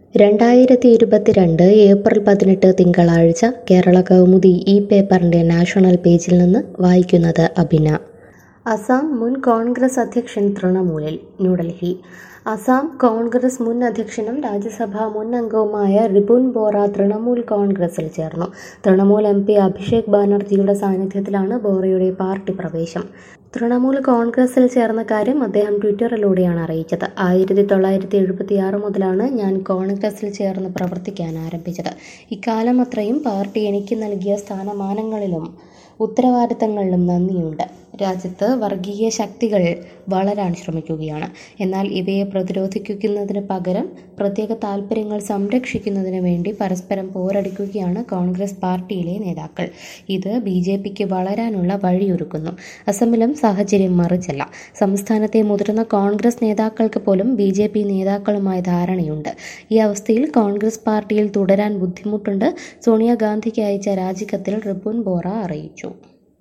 രണ്ടായിരത്തി ഇരുപത്തിരണ്ട് ഏപ്രിൽ പതിനെട്ട് തിങ്കളാഴ്ച കേരള കൗമുദി ഈ പേപ്പറിൻ്റെ നാഷണൽ പേജിൽ നിന്ന് വായിക്കുന്നത് അഭിന അസാം മുൻ കോൺഗ്രസ് അധ്യക്ഷൻ തൃണമൂലിൽ ന്യൂഡൽഹി അസാം കോൺഗ്രസ് മുൻ അധ്യക്ഷനും രാജ്യസഭാ മുൻ അംഗവുമായ റിപുൻ ബോറ തൃണമൂൽ കോൺഗ്രസിൽ ചേർന്നു തൃണമൂൽ എം പി അഭിഷേക് ബാനർജിയുടെ സാന്നിധ്യത്തിലാണ് ബോറയുടെ പാർട്ടി പ്രവേശം തൃണമൂൽ കോൺഗ്രസിൽ ചേർന്ന കാര്യം അദ്ദേഹം ട്വിറ്ററിലൂടെയാണ് അറിയിച്ചത് ആയിരത്തി തൊള്ളായിരത്തി എഴുപത്തി ആറ് മുതലാണ് ഞാൻ കോൺഗ്രസിൽ ചേർന്ന് പ്രവർത്തിക്കാൻ ആരംഭിച്ചത് ഇക്കാലം അത്രയും പാർട്ടി എനിക്ക് നൽകിയ സ്ഥാനമാനങ്ങളിലും ഉത്തരവാദിത്തങ്ങളിലും നന്ദിയുണ്ട് രാജ്യത്ത് വർഗീയ ശക്തികൾ വളരാൻ ശ്രമിക്കുകയാണ് എന്നാൽ ഇവയെ പ്രതിരോധിക്കുന്നതിന് പകരം പ്രത്യേക താൽപ്പര്യങ്ങൾ സംരക്ഷിക്കുന്നതിന് വേണ്ടി പരസ്പരം പോരടിക്കുകയാണ് കോൺഗ്രസ് പാർട്ടിയിലെ നേതാക്കൾ ഇത് ബി ജെ പിക്ക് വളരാനുള്ള വഴിയൊരുക്കുന്നു അസമിലും സാഹചര്യം മറിച്ചല്ല സംസ്ഥാനത്തെ മുതിർന്ന കോൺഗ്രസ് നേതാക്കൾക്ക് പോലും ബി ജെ പി നേതാക്കളുമായി ധാരണയുണ്ട് ഈ അവസ്ഥയിൽ കോൺഗ്രസ് പാർട്ടിയിൽ തുടരാൻ ബുദ്ധിമുട്ടുണ്ട് സോണിയാഗാന്ധിക്ക് അയച്ച രാജിക്കത്തിൽ റിപുൻ ബോറ അറിയിച്ചു